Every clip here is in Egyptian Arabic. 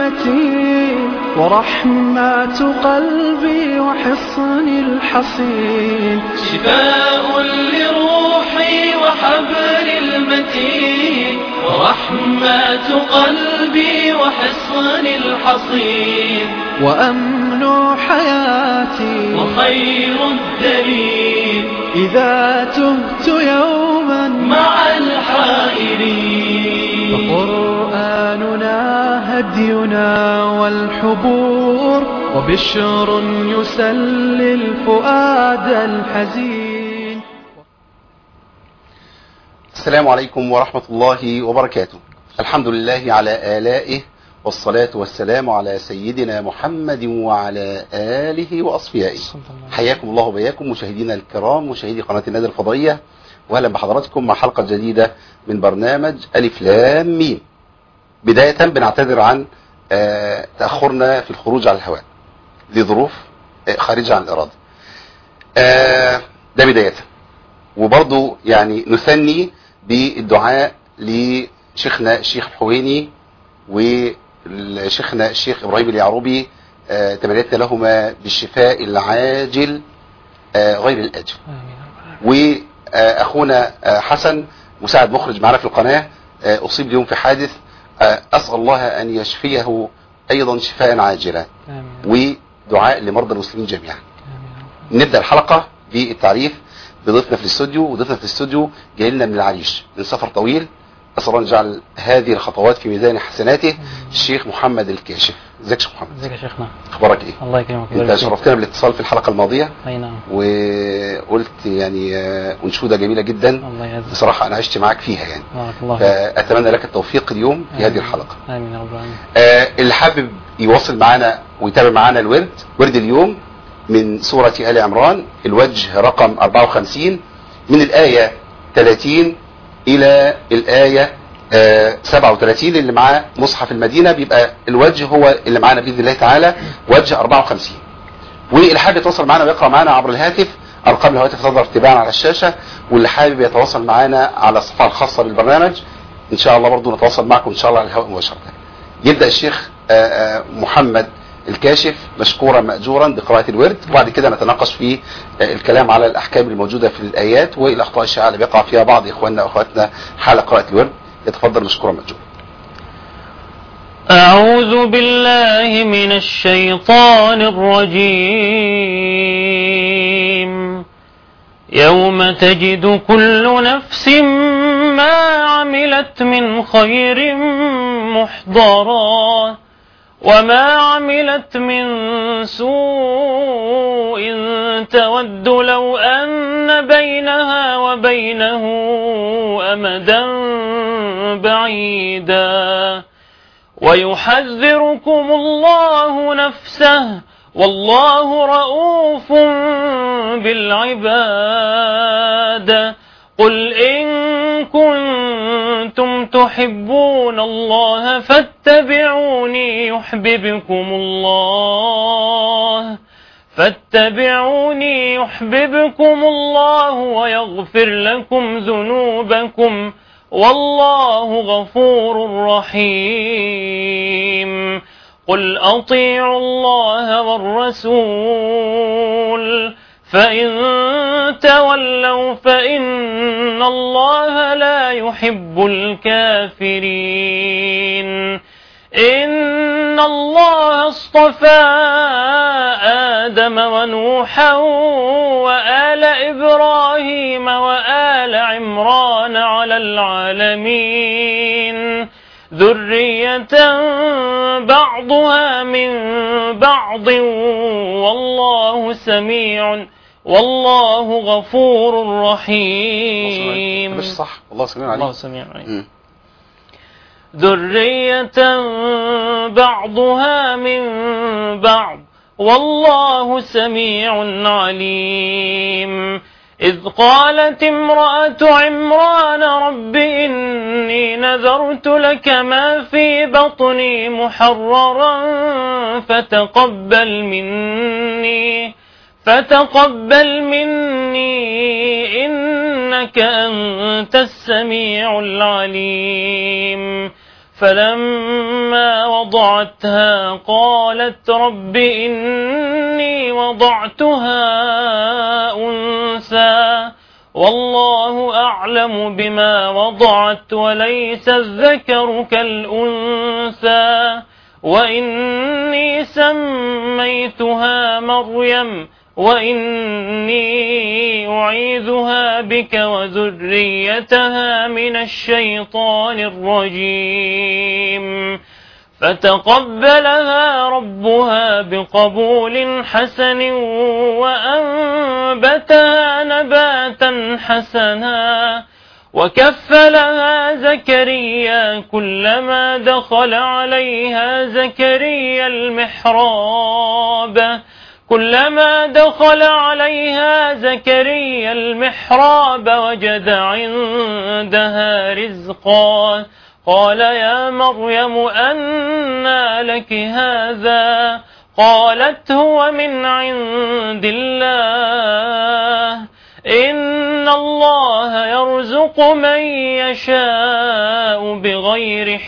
المتين ورحمة قلبي وحصن الحصين شفاء لروحي وحبل المتين ورحمة قلبي وحصن الحصين وأمن حياتي وخير الدليل إذا تهت يوما مع الحائرين فقرآننا هدينا والحبور وبشر يسلي الفؤاد الحزين السلام عليكم ورحمة الله وبركاته الحمد لله على آلائه والصلاة والسلام على سيدنا محمد وعلى آله وأصفيائه حياكم الله وبياكم مشاهدينا الكرام مشاهدي قناة النادي الفضائية وأهلا بحضراتكم مع حلقة جديدة من برنامج ألف لام ميم بداية بنعتذر عن آه، تأخرنا في الخروج على الهواء لظروف آه، خارجة عن الإرادة آه، ده بداية وبرضو يعني نثني بالدعاء لشيخنا الشيخ الحويني وشيخنا الشيخ ابراهيم اليعربي آه، تمنيتنا لهما بالشفاء العاجل آه، غير الاجل واخونا آه، حسن مساعد مخرج معنا في القناه آه، اصيب اليوم في حادث آه، اسال الله ان يشفيه ايضا شفاء عاجلا ودعاء لمرضى المسلمين جميعا نبدا الحلقه بالتعريف بضيفنا في الاستوديو وضيفنا في الاستوديو جاي لنا من العريش من سفر طويل اسال الله ان يجعل هذه الخطوات في ميزان حسناته الشيخ محمد الكاشف ازيك يا شيخ محمد ازيك يا شيخنا اخبارك ايه الله يكرمك انت شرفتنا بالاتصال في الحلقه الماضيه اي نعم وقلت يعني آه، انشوده جميله جدا الله يعزك بصراحه انا عشت معاك فيها يعني بارك الله فيك فاتمنى لك التوفيق اليوم في هذه آمين. الحلقه امين يا رب العالمين آه، اللي حابب يواصل معانا ويتابع معانا الورد ورد اليوم من سورة آل عمران الوجه رقم 54 من الآية 30 إلى الآية آه، 37 اللي معاه مصحف المدينة بيبقى الوجه هو اللي معانا بإذن الله تعالى وجه 54 واللي حابب يتواصل معانا ويقرأ معانا عبر الهاتف أرقام الهواتف تظهر تباعا على الشاشة واللي حابب يتواصل معانا على الصفحة الخاصة بالبرنامج إن شاء الله برضو نتواصل معكم إن شاء الله على الهواء مباشرة يبدأ الشيخ آه، آه، محمد الكاشف مشكورا مأجورا بقراءة الورد وبعد كده نتناقش في آه، الكلام على الأحكام الموجودة في الآيات والأخطاء الشائعة اللي بيقع فيها بعض إخواننا وأخواتنا حال قراءة الورد يتفضل مشكورا مأجورا أعوذ بالله من الشيطان الرجيم يوم تجد كل نفس ما عملت من خير محضرا وما عملت من سوء تود لو أن بينها وبينه أمدا بعيدا ويحذركم الله نفسه والله رؤوف بالعباد قل إن كنتم تحبون الله فاتبعوني يحببكم الله فاتبعوني يحببكم الله ويغفر لكم ذنوبكم والله غفور رحيم قل أطيعوا الله والرسول فإن تولوا فإن الله لا يحب الكافرين إن الله اصطفى آدم ونوحا وآل إبراهيم وآل عمران على العالمين ذرية بعضها من بعض والله سميع والله غفور رحيم مش صح الله سميع عليم الله سميع عليم مم. ذرية بعضها من بعض والله سميع عليم إذ قالت امرأة عمران رب إني نذرت لك ما في بطني محررا فتقبل مني فتقبل مني إنك أنت السميع العليم فلما وضعتها قالت رب إني وضعتها أنثى والله أعلم بما وضعت وليس الذكر كالأنثى وإني سميتها مريم وإني أعيذها بك وذريتها من الشيطان الرجيم فتقبلها ربها بقبول حسن وأنبتها نباتا حسنا وكفلها زكريا كلما دخل عليها زكريا المحراب كلما دخل عليها زكريا المحراب وجد عندها رزقا قال يا مريم أنى لك هذا قالت هو من عند الله إن الله يرزق من يشاء بغير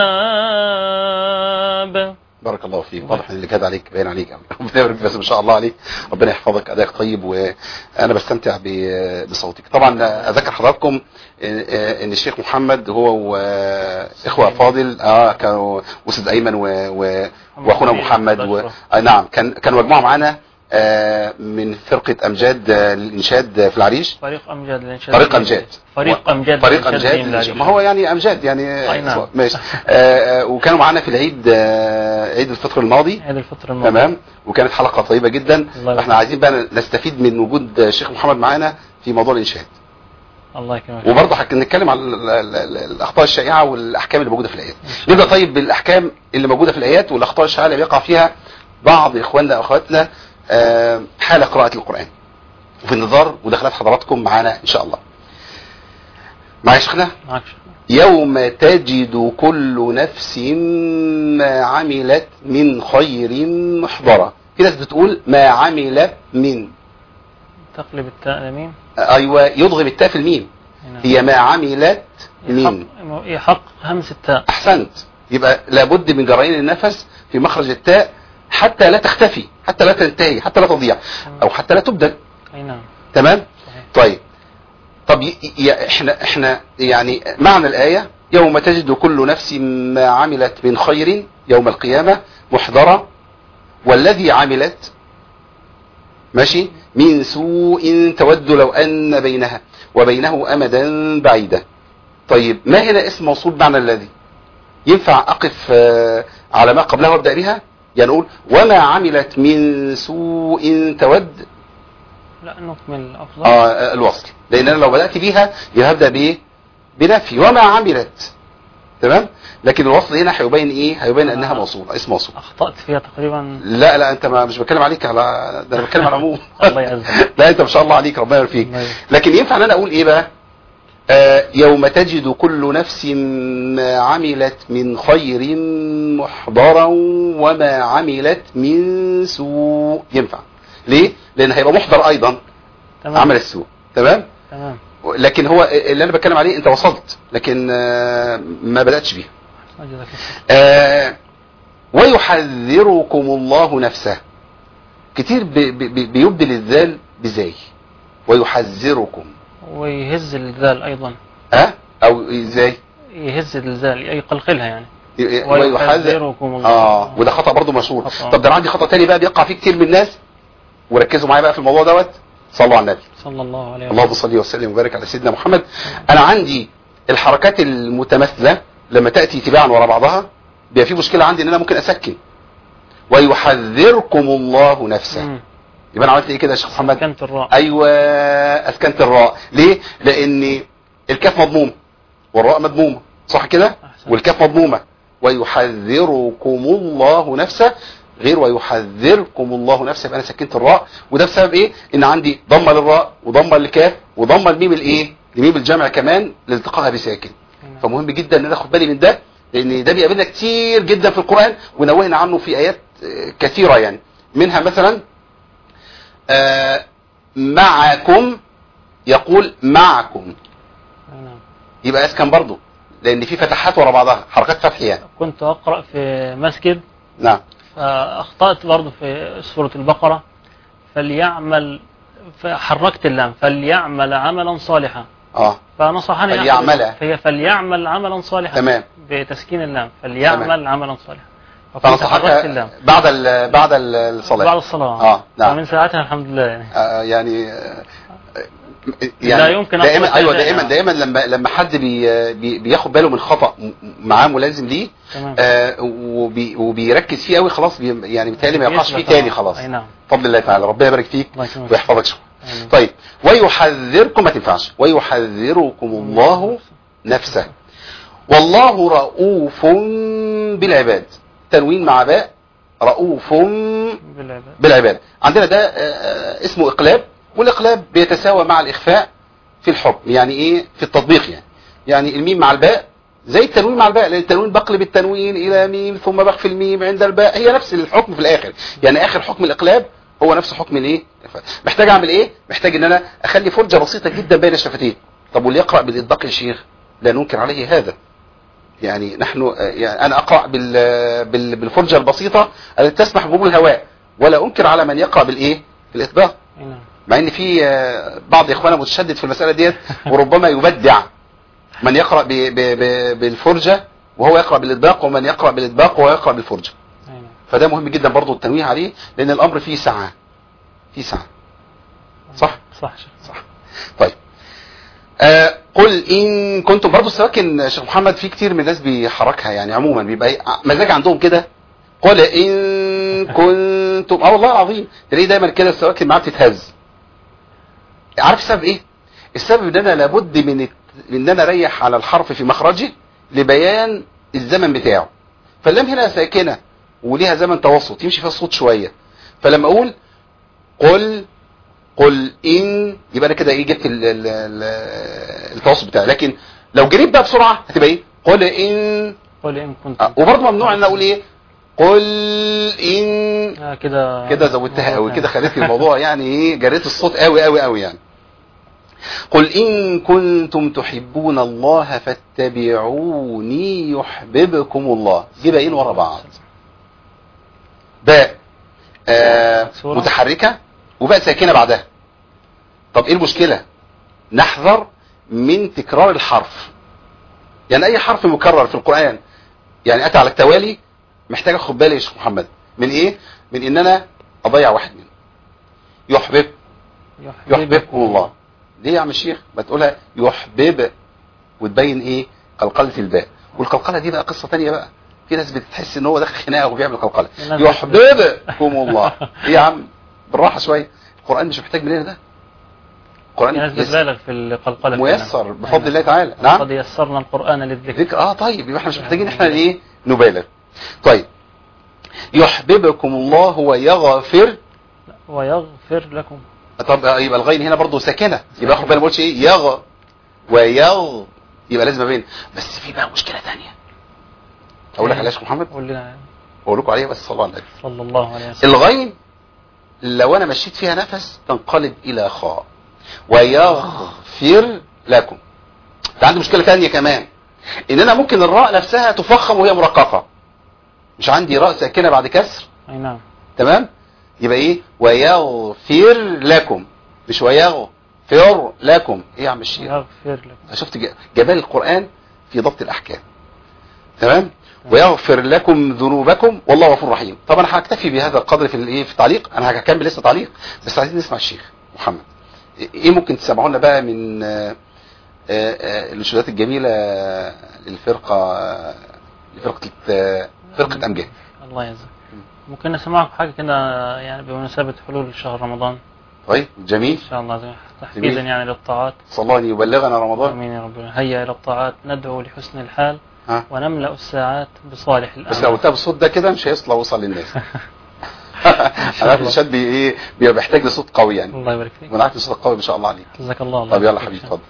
حساب بارك الله فيك واضح ان اللي كاد عليك باين عليك قوي ربنا يبارك فيك بس ما شاء الله عليك ربنا يحفظك ادائك طيب وانا بستمتع ب- بصوتك طبعا اذكر حضراتكم ان الشيخ محمد هو واخوه فاضل اه كانوا استاذ ايمن و... و... واخونا محمد و... آه نعم كان كانوا مجموعه معانا آه من فرقه امجاد آه، للانشاد في العريش فريق أمجاد للإنشاد طريق امجاد فريق أمجاد طريق للإنشاد امجاد بالإنشاد. ما هو يعني امجاد يعني أي نعم. ماشي آه، آه، وكانوا معانا في العيد آه، عيد الفطر الماضي عيد الفطر الماضي تمام وكانت حلقه طيبه جدا الله احنا عايزين بقى نستفيد من وجود الشيخ محمد معانا في موضوع الانشاد الله يكرمك وبرضه هنتكلم على ال- ال- ال- الاخطاء الشائعه والاحكام اللي موجوده في الايات نبدا طيب بالاحكام اللي موجوده في الايات والاخطاء الشائعه اللي بيقع فيها بعض اخواننا واخواتنا آه، حال قراءه القران وفي النظار ودخلات حضراتكم معانا ان شاء الله معايا يا شيخنا معك يوم تجد كل نفس ما عملت من خير محضرة في ناس بتقول ما عملت من تقلب التاء لميم ايوه يضغم التاء في الميم نعم. هي ما عملت من يحق- يحق همس التاء احسنت يبقى لابد من جريان النفس في مخرج التاء حتى لا تختفي حتى لا تنتهي حتى لا تضيع او حتى لا تبدل أي نعم تمام صحيح طيب طب ي- ي- احنا احنا يعني معنى الآية يوم تجد كل نفس ما عملت من خير يوم القيامة محضرة والذي عملت ماشي من سوء تود لو أن بينها وبينه أمدا بعيدا طيب ما هنا اسم موصول معنى الذي ينفع أقف آه، على ما قبلها وابدأ بها يعني نقول وما عملت من سوء تود لا نكمل أفضل اه الوصل لان انا لو بدات بيها يبقى هبدا بايه بنفي وما عملت تمام لكن الوصل هنا هيبين ايه هيبين انها آه. موصوله اسم موصول أخطأت فيها تقريبا لا لا انت ما مش بتكلم عليك على ده انا بتكلم على العموم الله يعزك لا انت ما شاء الله عليك ربنا يبارك فيك الله يبارك. لكن ينفع ان انا اقول ايه بقى آه يوم تجد كل نفس ما عملت من خير محضرا وما عملت من سوء ينفع ليه لان هيبقى محضر ايضا تمام عمل السوء تمام تمام لكن هو اللي انا بتكلم عليه انت وصلت لكن آه، ما بداتش بيها جزاك الله آه، ويحذركم الله نفسه كتير بي- بي- بيبدل الذال بزاي ويحذركم ويهز الذال أيضا ها او ازاي يهز الذال يقلقلها يعني ويحذر ويحذركم الله اه وده خطا برضه مشهور خطأ. طب ده انا عندي خطا تاني بقى بيقع فيه كتير من الناس وركزوا معايا بقى في الموضوع دوت صلوا على النبي صلى الله عليه اللهم صل وسلم وبارك على سيدنا محمد انا عندي الحركات المتماثله لما تاتي تباعا ورا بعضها بيبقى في مشكله عندي ان انا ممكن اسكن ويحذركم الله نفسه مم. يبقى انا عملت ايه كده يا شيخ محمد كانت الراء ايوه اسكنت الراء ليه لان الكاف مضموم والراء مضمومه صح كده أحسن. والكاف مضمومه ويحذركم الله نفسه غير ويحذركم الله نفسه يبقى انا سكنت الراء وده بسبب ايه ان عندي ضمه للراء وضمه للكاف وضمه لميم الايه لميم الجمع كمان لالتقائها بساكن فمهم جدا ان انا اخد بالي من ده لان ده بيقابلنا كتير جدا في القران ونوهنا عنه في ايات آه، كثيره يعني منها مثلا آه، معكم يقول معكم أي نعم يبقى اسكن برضه لان في فتحات ورا بعضها حركات فتح يعني كنت أقرأ في مسجد نعم فأخطأت برضه في سورة البقرة فليعمل فحركت اللام فليعمل عملا صالحا اه فنصحني أحد- فليعمل. فهي فليعمل عملا صالحا تمام. بتسكين اللام فليعمل تمام. عملا صالحا فكنت حركت فنصحك اللام بعد ال- بعد ال- الصلاه بعد الصلاة اه نعم ومن ساعتها الحمد لله يعني آه، يعني آه، لا يمكن دائما أقول ايوه شيئا. دائما دائما لما لما حد بي بي بياخد باله من خطا م- معاه ملازم ليه تمام آه وبي وبيركز فيه قوي خلاص بي يعني بالتالي ما يقعش فيه بيثبت، تاني آه. خلاص أي نعم بفضل الله تعالى ربنا يبارك فيك الله يكرمك. ويحفظك شكرا آمين. طيب ويحذركم ما تنفعش ويحذركم الله نفسه والله رؤوف بالعباد تنوين مع باء رؤوف بالعباد بالعباد عندنا ده آه، آه، اسمه اقلاب والاقلاب بيتساوى مع الاخفاء في الحكم يعني ايه في التطبيق يعني يعني الميم مع الباء زي التنوين مع الباء لان التنوين بقلب التنوين الى ميم ثم بخفي الميم عند الباء هي نفس الحكم في الاخر يعني اخر حكم الاقلاب هو نفس حكم الايه محتاج اعمل ايه محتاج ان انا اخلي فرجه بسيطه جدا بين الشفتين طب واللي يقرا بالاطباق يا شيخ لا ننكر عليه هذا يعني نحن آه، يعني انا اقرا بال بال- بالفرجه البسيطه التي تسمح بقبول الهواء ولا انكر على من يقرا بالايه بالاطباق أي نعم مع ان في آه، بعض اخواننا متشدد في المساله ديت وربما يبدع من يقرا ب- ب- ب- بالفرجه وهو يقرا بالاطباق ومن يقرا بالاطباق وهو يقرا بالفرجه أي نعم فده مهم جدا برضو التنويه عليه لان الامر فيه سعه فيه سعه صح صح شيخ. صح طيب آه قل ان كنتم برضو السواكن شيخ محمد في كتير من الناس بيحركها يعني عموما بيبقى إيه، مزاج عندهم كده قل ان كنتم اه والله العظيم تلاقيه دايما كده السواكن معاه بتتهز عارف السبب ايه السبب ان انا لابد من الت- ان انا اريح على الحرف في مخرجه لبيان الزمن بتاعه فاللام هنا ساكنه وليها زمن توسط يمشي فيها الصوت شويه فلما اقول قل قل ان يبقى انا كده ايه جبت ال- ال- ال- التوسط بتاعي لكن لو جريت بقى بسرعه هتبقى ايه قل ان قل إن كنت آه، وبرضه ممنوع ان أنا اقول ايه قل ان آه كده كده زودتها قوي كده خليت الموضوع يعني ايه جريت الصوت قوي قوي قوي يعني قل ان كنتم تحبون الله فاتبعوني يحببكم الله دي باقيين ورا بعض باء آه مكسورة. متحركه وباء ساكنه بعدها طب ايه المشكله نحذر من تكرار الحرف يعني اي حرف مكرر في القران يعني اتى على التوالي محتاج اخد بالي يا شيخ محمد من ايه من ان انا اضيع واحد منهم يحبب يحببكم الله ليه يا عم الشيخ ما تقولها يحبب وتبين ايه قلقلة الباء والقلقلة دي بقى قصة تانية بقى في ناس بتحس ان هو داخل خناقة وبيعمل قلقلة الناس يحببكم الله ايه يا عم بالراحة شوية القرآن مش محتاج مننا ده في ناس القرآن يس- بتبالغ في القلقلة ميسر فعلاً. بفضل أي الله نعم. تعالى نعم قد يسرنا القرآن للذكر ذكر اه طيب يبقى احنا مش محتاجين احنا ايه نبالغ طيب يحببكم الله ويغفر ويغفر لكم طب يبقى الغين هنا برضه ساكنه يبقى اخد بالي ما بقولش ايه يغ ويغ يبقى لازم ابين بس في بقى مشكله ثانيه اقول لك عليها يا شيخ محمد قول لنا اقول لكم عليها بس صلوا على النبي صلى الله عليه وسلم الغين لو انا مشيت فيها نفس تنقلب الى خاء ويغفر لكم ده عندي مشكله ثانيه كمان ان انا ممكن الراء نفسها تفخم وهي مرققه مش عندي راء ساكنه بعد كسر اي نعم تمام يبقى ايه ويغفر لكم مش ويغفر لكم ايه يا عم الشيخ يغفر لكم شفت ج- جمال القرآن في ضبط الأحكام تمام ويغفر لكم ذنوبكم والله غفور رحيم طبعا هكتفي بهذا القدر في الايه في التعليق انا هكمل لسه تعليق بس عايزين نسمع الشيخ محمد ايه ممكن تسمعوا لنا بقى من آه، آه، آه، النشودات الجميله للفرقه آه، لفرقه آه، فرقه امجاد الله يجزاك ممكن نسمعكم حاجة كده يعني بمناسبة حلول شهر رمضان طيب جميل إن شاء الله تحفيزا جميل. يعني للطاعات صلى الله ان يبلغنا رمضان آمين يا رب هيا إلى الطاعات ندعو لحسن الحال ها ونملأ الساعات بصالح بس لو الأعمال قلتها بالصوت ده كده مش هيصل وصل للناس انا عارف الشاب بي ايه بيبقى محتاج لصوت قوي يعني الله يبارك فيك وانا عارف الصوت قوي ما شاء الله عليك جزاك الله الله طب يلا يبارك حبيبي فيك. اتفضل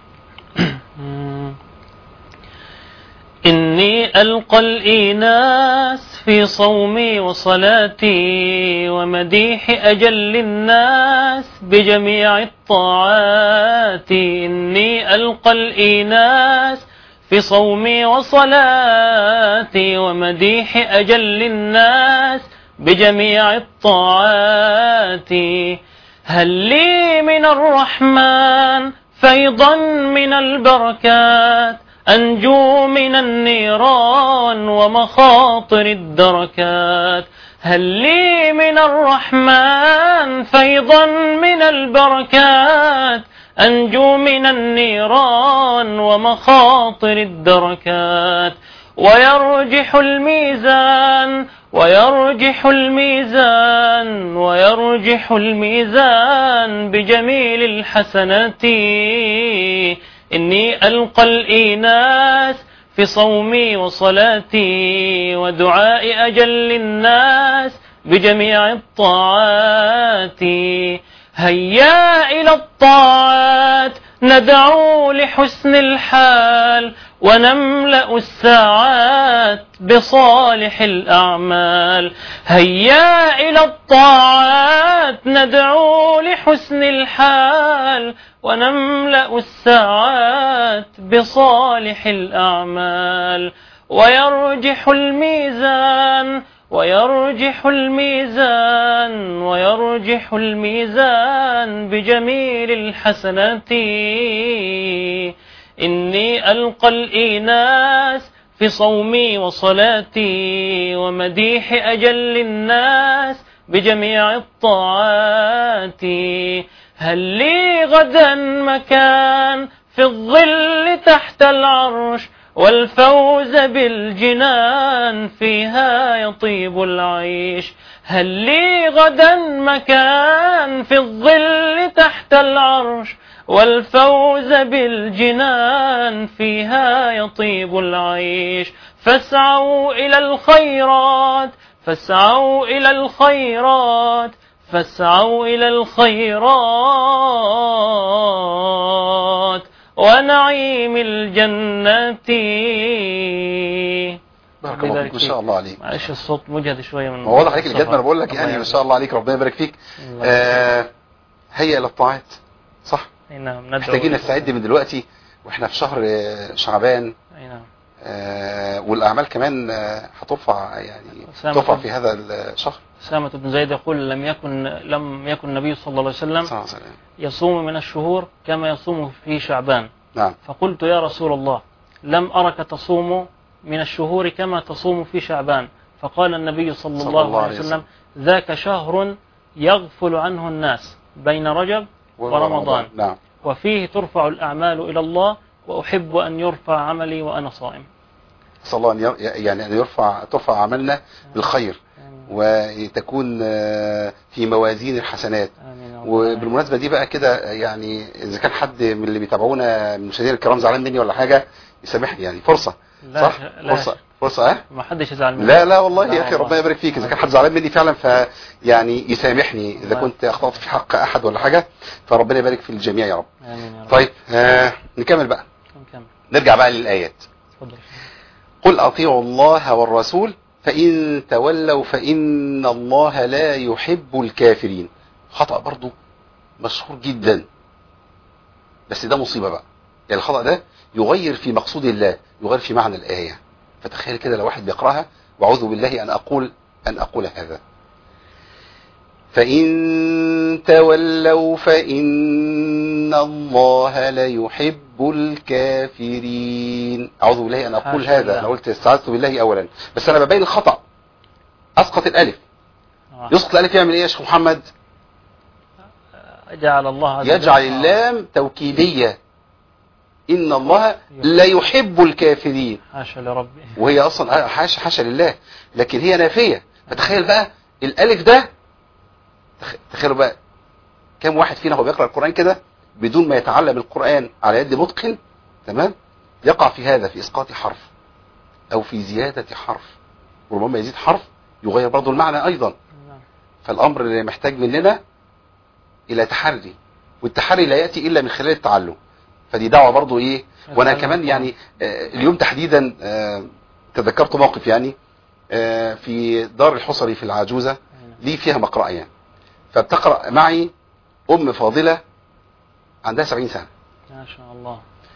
إني ألقى الإيناس في صومي وصلاتي ومديح أجل الناس بجميع الطاعات إني ألقى الإيناس في صومي وصلاتي ومديح أجل الناس بجميع الطاعات هل لي من الرحمن فيضا من البركات أنجو من النيران ومخاطر الدركات هل لي من الرحمن فيضا من البركات أنجو من النيران ومخاطر الدركات ويرجح الميزان ويرجح الميزان ويرجح الميزان بجميل الحسنات إني ألقى الإيناس في صومي وصلاتي ودعاء أجل الناس بجميع الطاعات هيا إلى الطاعات ندعو لحسن الحال ونملأ الساعات بصالح الأعمال هيا إلى الطاعات ندعو لحسن الحال ونملأ الساعات بصالح الأعمال ويرجح الميزان ويرجح الميزان ويرجح الميزان بجميل الحسنات إني ألقى الإيناس في صومي وصلاتي ومديح أجل الناس بجميع الطاعات هل لي غدا مكان في الظل تحت العرش والفوز بالجنان فيها يطيب العيش هل لي غدا مكان في الظل تحت العرش والفوز بالجنان فيها يطيب العيش فاسعوا إلى الخيرات فاسعوا إلى الخيرات فاسعوا إلى الخيرات ونعيم الجنة بارك الله فيك ما شاء الله عليك معلش الصوت مجهد شوية من ما واضح عليك الجد ما انا بقول لك الله يعني ما يرضى. شاء الله عليك ربنا يبارك فيك الله آه هيا الى الطاعات صح أي نعم ندعو محتاجين إلى- نستعد من دلوقتي واحنا في شهر آه، شعبان أي نعم آه والاعمال كمان آه، هترفع يعني سامة. ترفع في هذا الشهر سامة بن زيد يقول لم يكن لم يكن النبي صلى الله عليه وسلم صلى الله عليه وسلم يصوم من الشهور كما يصوم في شعبان نعم فقلت يا رسول الله لم أرك تصوم من الشهور كما تصوم في شعبان فقال النبي صلى, صلى الله, الله عليه عليه وسلم ذاك شهر يغفل عنه الناس بين رجب ورمضان نعم وفيه ترفع الأعمال إلى الله وأحب أن يرفع عملي وأنا صائم صلى الله أن ير- يعني أن يرفع ترفع عملنا بالخير وتكون آه، في موازين الحسنات آمين يا رب العالمين. وبالمناسبة دي بقى كده يعني إذا كان حد من اللي بيتابعونا من المشاهدين الكرام زعلان مني ولا حاجة يسامحني يعني فرصة لا صح؟ لا فرصة فرصة اه؟ ما حدش يزعل مني لا لا والله يا اخي والله. ربنا يبارك فيك اذا كان حد زعلان مني فعلا ف يعني يسامحني اذا الله. كنت اخطات في حق احد ولا حاجه فربنا يبارك في الجميع يا رب آمين يا رب طيب آه نكمل بقى كم كم نرجع بقى للايات تفضل قل اطيعوا الله والرسول فان تولوا فان الله لا يحب الكافرين خطا برضو مشهور جدا بس ده مصيبه بقى يعني الخطا ده يغير في مقصود الله يغير في معنى الايه فتخيل كده لو واحد بيقراها واعوذ بالله ان اقول ان اقول هذا فإن تولوا فإن الله ليحب الكافرين أعوذ بالله أن أقول حاشا هذا لله. أنا قلت استعذت بالله أولا بس أنا ببين الخطأ أسقط الألف آه. يسقط الألف يعمل إيه يا شيخ محمد جعل الله عز وجل- يجعل اللام توكيدية إن الله لا يحب الكافرين حاشا لربي وهي أصلا حاشا حاشا لله لكن هي نافية فتخيل بقى الألف ده تخ- تخيلوا بقى كم واحد فينا هو بيقرأ القرآن كده بدون ما يتعلم القرآن على يد متقن تمام يقع في هذا في إسقاط حرف أو في زيادة حرف وربما يزيد حرف يغير برضه المعنى أيضا نعم. فالأمر اللي محتاج مننا إلى تحري والتحري لا يأتي إلا من خلال التعلم فدي دعوة برضه إيه وأنا التعلم كمان يعني آه، اليوم تحديدا آه، تذكرت موقف يعني آه، في دار الحصري في العجوزة لي فيها مقرأة يعني فبتقرأ معي أم فاضلة عندها 70 سنة ما شاء الله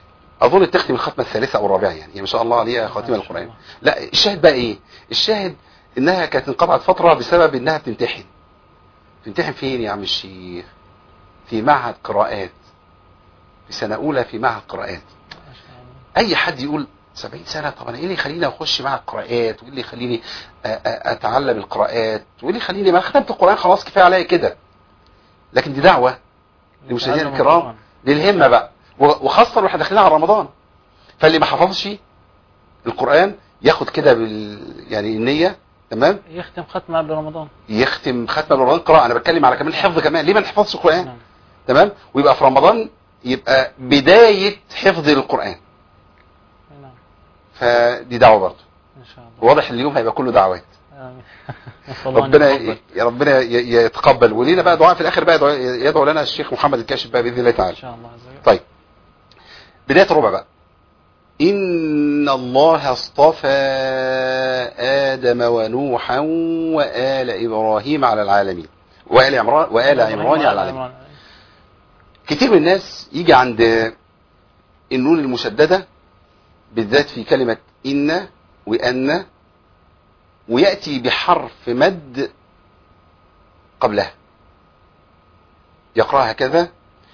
اظن تختم الختمه الثالثه او الرابعه يعني ما شاء الله عليها خاتمه ما شاء القران الله. لا الشاهد بقى ايه الشاهد انها كانت انقطعت فتره بسبب انها بتمتحن تمتحن فين يا عم الشيخ في معهد قراءات في سنه اولى في معهد قراءات ما شاء الله. اي حد يقول 70 سنه طب انا ايه اللي يخليني اخش معهد قراءات وايه اللي يخليني أ- أ- اتعلم القراءات وايه اللي يخليني ما أنا ختمت القران خلاص كفايه عليا كده لكن دي دعوه للمشاهدين تعلم الكرام القرآن. للهمه بقى و- وخاصه واحنا داخلين على رمضان فاللي ما حفظش القران ياخد كده بال يعني النيه تمام يختم ختمة قبل رمضان يختم ختمه القران قراءه انا بتكلم على كمان حفظ كمان ليه ما نحفظش القران نعم تمام ويبقى في رمضان يبقى بدايه حفظ القران نعم فدي دعوه برضه إن شاء الله واضح ان اليوم هيبقى كله دعوات آمين نسأل الله أن ربنا يتقبل. يا ربنا ي- يتقبل ولينا بقى دعاء في الاخر بقى دعاء- يدعو لنا الشيخ محمد الكاشف بقى باذن الله إن تعالى شاء الله عز وجل طيب بدايه الربع بقى ان الله اصطفى ادم ونوحا وال ابراهيم على العالمين وال عمران وال عمران على العالمين كتير من الناس يجي عند النون المشدده بالذات في كلمه ان وان وياتي بحرف مد قبلها يقرأها كذا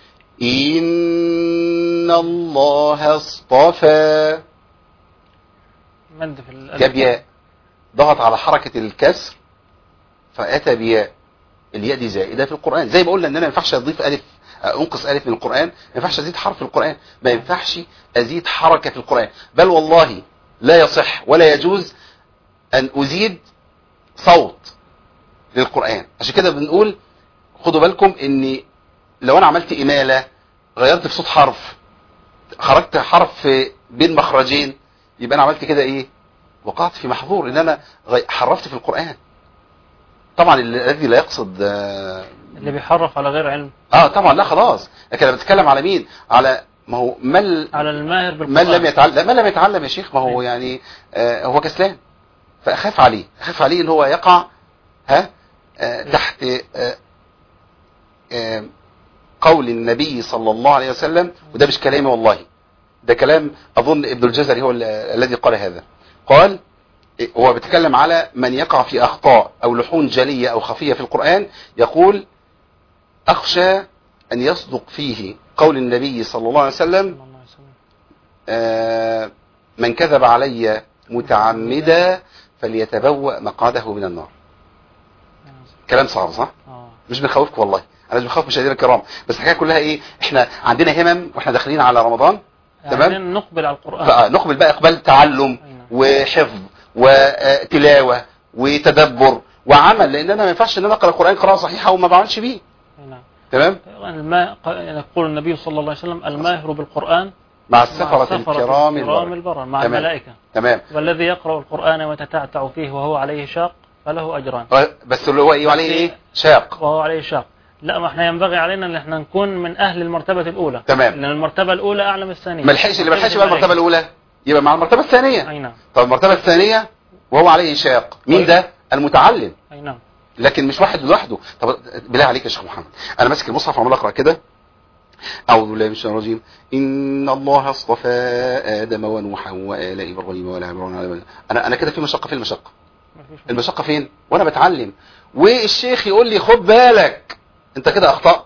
إن الله اصطفى مد في الألف. جاب ياء ضغط على حركة الكسر فأتى بياء الياء دي زائدة في القرآن زي ما قلنا إن أنا ما ينفعش أضيف ألف أنقص ألف من القرآن ما ينفعش أزيد حرف في القرآن ما ينفعش أزيد حركة في القرآن بل والله لا يصح ولا يجوز أن أزيد صوت للقرآن عشان كده بنقول خدوا بالكم ان لو انا عملت امالة غيرت في صوت حرف خرجت حرف بين مخرجين يبقى انا عملت كده ايه وقعت في محظور ان انا غي- حرفت في القرآن طبعا الذي لا يقصد آه، اللي بيحرف على غير علم اه طبعا لا خلاص لكن انا بتكلم على مين على ما هو من على الماهر من بالقرآن لم يتعلم لا، من لم يتعلم يا شيخ ما هو أيوة. يعني آه هو كسلان فاخاف عليه اخاف عليه ان هو يقع ها آه تحت آه آه قول النبي صلى الله عليه وسلم وده مش كلامي والله ده كلام اظن ابن الجزري هو ال- الذي قال هذا قال هو بيتكلم على من يقع في اخطاء او لحون جليه او خفيه في القران يقول اخشى ان يصدق فيه قول النبي صلى الله عليه وسلم صلى الله عليه وسلم. آه، من كذب علي متعمدا فليتبوأ مقعده من النار كلام صعب صح اه مش بنخوفكم والله انا مش بخوف مشاهدينا الكرام بس الحكايه كلها ايه احنا عندنا همم واحنا داخلين على رمضان تمام. عايزين نقبل على القرآن فنقبل بقى اقبال تعلم أي نعم. وحفظ وتلاوه وتدبر وعمل لان انا ما ينفعش ان انا اقرا القران قراءه صحيحه وما بعملش بيه أي نعم تمام الماء يقول النبي صلى الله عليه وسلم الماهر بالقرآن مع مع السفره الكرام البررة. البرر مع تمام. الملائكة تمام والذي يقرأ القرآن ويتتعتع فيه وهو عليه شاق فله أجران بس اللي هو ايه عليه ايه شاق وهو عليه شاق لا ما احنا ينبغي علينا ان احنا نكون من اهل المرتبة الاولى تمام. لان المرتبة الاولى اعلى من الثانية ما لحقش اللي ما لحقش بقى المرتبه الاولى يبقى مع المرتبه الثانيه اي نعم طب المرتبه الثانيه وهو عليه شاق مين ده المتعلم اي نعم لكن مش واحد لوحده طب بالله عليك يا شيخ محمد انا ماسك المصحف وعمال اقرا كده اعوذ بالله من الشيطان الرجيم ان الله اصطفى ادم ونوحا وال ابراهيم وال عمران على العالمين. انا انا كده في مشقه فين المشقه ما فيش المشقه فين وانا بتعلم والشيخ يقول لي خد بالك انت كده اخطات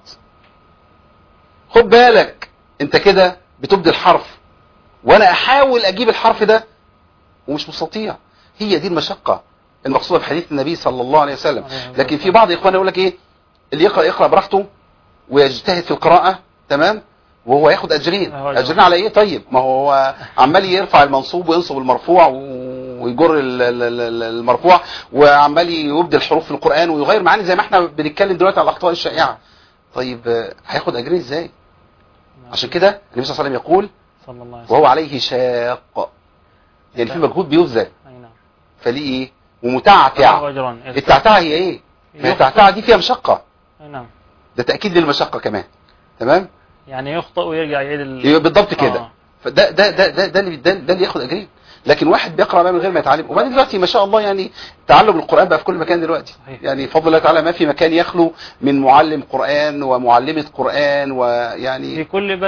خد بالك انت كده بتبدل حرف وانا احاول اجيب الحرف ده ومش مستطيع هي دي المشقه المقصوده في حديث النبي صلى الله عليه وسلم لكن في بعض اخواننا يقول لك ايه اللي يقرا يقرا براحته ويجتهد في القراءه تمام وهو ياخد اجرين هو أجر. اجرين على ايه طيب ما هو عمال يرفع المنصوب وينصب المرفوع ويجر ال- ال- ال- المرفوع وعمال يبدل حروف في القران ويغير معاني زي ما احنا بنتكلم دلوقتي على الاخطاء الشائعه طيب آه، هياخد اجرين ازاي عشان كده النبي صلى الله عليه وسلم يقول صلى الله عليه وسلم وهو عليه شاق يعني في مجهود بيبذل اي نعم فليه ايه فله ومتعتع اجران التعتعه هي ايه ما هي التعتعه دي فيها مشقه اي نعم ده تاكيد للمشقه كمان تمام يعني يخطئ ويرجع يعيد ال... يبقى بالضبط كده آه. فده ده ده ده ده اللي ده, ده اللي ياخد اجرين لكن واحد بيقرا بقى من غير ما يتعلم وبعدين دلوقتي ما شاء الله يعني تعلم القران بقى في كل مكان دلوقتي صحيح. يعني بفضل الله تعالى ما في مكان يخلو من معلم قران ومعلمه قران في ويعني كل بيت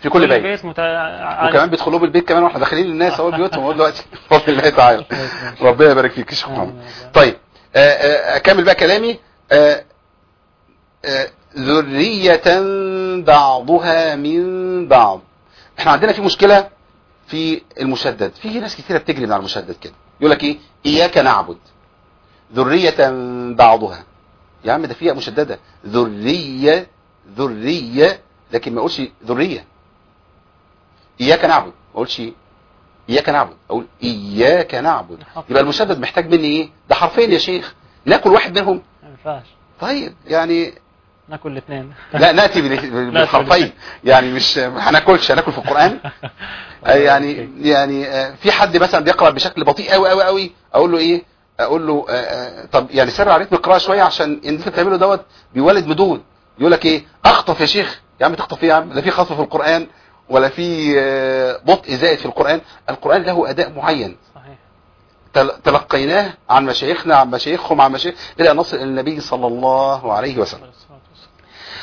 في كل بيت متع... وكمان بيدخلوا بالبيت كمان واحنا داخلين للناس اهو بيوتهم اهو دلوقتي بفضل الله تعالى ربنا يبارك فيك يا شيخ محمد طيب آه، آه، اكمل بقى كلامي آه، آه، ذرية بعضها من بعض احنا عندنا في مشكلة في المشدد في ناس كتيرة بتجري من على المشدد كده يقول لك ايه اياك نعبد ذرية بعضها يا عم ده فيها مشددة ذرية ذرية لكن ما اقولش ذرية اياك نعبد ما اقولش اياك نعبد اقول اياك نعبد يبقى المشدد محتاج مني ايه ده حرفين يا شيخ ناكل واحد منهم ما ينفعش طيب يعني ناكل الاثنين لا ناتي بال- بالحرفين يعني مش هناكلش هناكل في القران آه، يعني يعني آه، في حد مثلا بيقرا بشكل بطيء قوي قوي قوي اقول له ايه اقول له آه، آه، طب يعني سرع عليك القراءه شويه عشان اللي انت بتعمله دوت بيولد مدود يقول لك ايه اخطف يا شيخ يا عم تخطف ايه يا عم لا في خطف في القران ولا في آه، بطء زائد في القران القران له اداء معين صحيح تل- تلقيناه عن مشايخنا عن مشايخهم عن مشايخ الى ان نصل الى النبي صلى الله عليه وسلم الصلاة والسلام.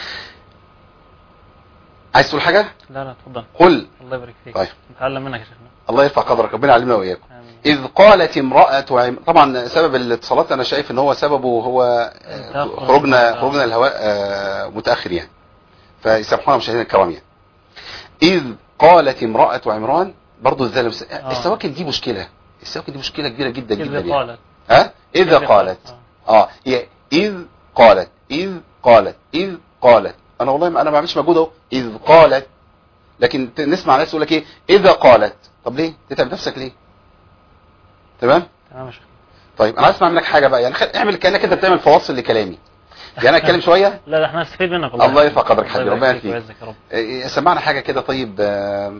عايز تقول حاجه لا لا تفضل قل الله يبارك فيك طيب. نتعلم منك يا شيخنا الله يرفع قدرك ربنا يعلمنا واياكم آمين. إذ قالت امرأة عم... طبعا سبب الاتصالات أنا شايف إن هو سببه هو آه، تأخر. خروجنا خروجنا الهواء آه، متأخر يعني فيسامحونا مشاهدينا الكرام يعني إذ قالت امرأة عمران برضو الذل آه. السواكن دي مشكلة السواكن دي مشكلة كبيرة جدا جدا إذا يعني. قالت ها إذا قالت آه. اه هي إذ قالت إذ قالت إذ قالت أنا والله ما أنا ما بعملش مجهود أهو إذ قالت لكن ت- نسمع ناس يقول لك إيه إذا قالت طب ليه تتعب نفسك ليه تمام تمام يا شيخ طيب انا عايز اسمع منك حاجه بقى يعني خل... اعمل كانك انت بتعمل فواصل لكلامي يعني انا اتكلم شويه لا ده احنا نستفيد منك الله يرفع قدرك الله حبيبي يبارك ربنا فيك يهديك ويعزك يا رب إيه، سمعنا حاجه كده طيب آه،